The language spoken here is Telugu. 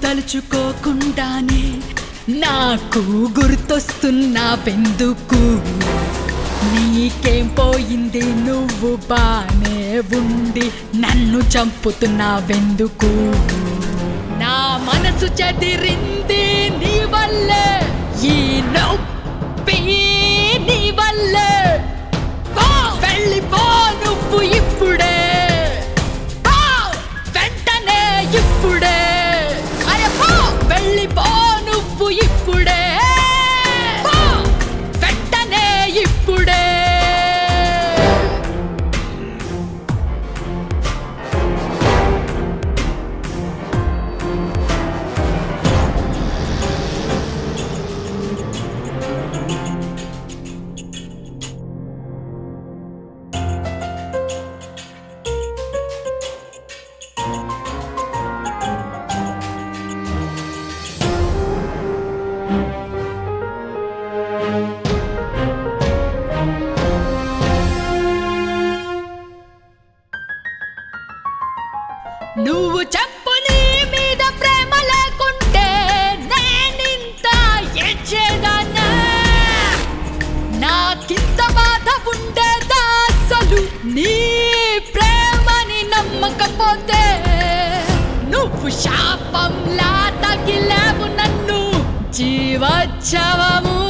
తలుచుకోకుండానే నాకు గుర్తొస్తున్నావెందుకు నీకేం పోయింది నువ్వు బానే ఉండి నన్ను చంపుతున్నావెందుకు నా మనసు చెదిరింది నీ వల్లే ఈ నొప్పి నీ వల్లే పో, వెళ్ళిపో నువ్వు ఇప్పుడే పో, వెంటనే ఇప్పుడే అరే పో, వెళ్ళిపో నువ్వు ఇప్పుడే పో, వెంటనే ఇప్పుడే నువ్వు చెప్పు నీ మీద ప్రేమ లేకుంటే నేనింత ఏడ్చేదాన్నా నాకింత బాధ ఉండేదా అసలు నీ ప్రేమని నమ్మకపోతే నువ్వు శాపంలా తగిలేవు నన్ను జీవోత్సవము